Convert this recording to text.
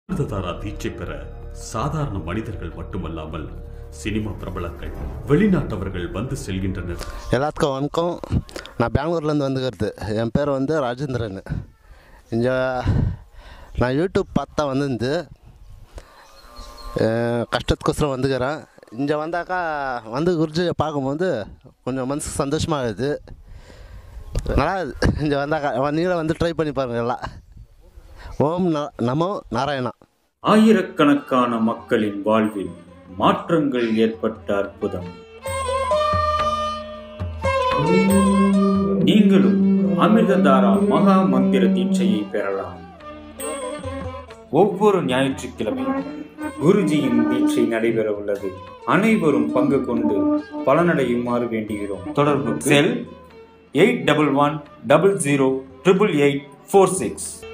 அமிர்ததாரா தீட்சை பெற சாதாரண மனிதர்கள் மட்டுமல்லாமல் சினிமா பிரபலங்கள் வெளிநாட்டவர்கள் வந்து செல்கின்றனர் எல்லாத்துக்கும் வணக்கம் நான் பெங்களூர்லேருந்து வந்துக்கிறது என் பேர் வந்து ராஜேந்திரன் இங்கே நான் யூடியூப் பார்த்தா வந்து கஷ்டத்துக்கோசரம் வந்துக்கிறேன் இங்கே வந்தாக்கா வந்து குருஜியை பார்க்கும்போது கொஞ்சம் மனசுக்கு சந்தோஷமாக இருக்குது நல்லா இங்கே வந்தாக்கா நீங்களும் வந்து ட்ரை பண்ணி பாருங்கள் எல்லாம் ஓம் ந நமோ நாராயணா ஆயிரக்கணக்கான மக்களின் வாழ்வில் மாற்றங்கள் ஏற்பட்ட அற்புதம் நீங்களும் அமிர்ததாரா மகா மந்திர தீட்சையை பெறலாம் ஒவ்வொரு ஞாயிற்றுக்கிழமையும் குருஜியின் தீட்சை நடைபெற உள்ளது அனைவரும் பங்கு கொண்டு பலனடையுமாறு வேண்டுகிறோம் தொடர்பு cell eight double one double zero triple eight four six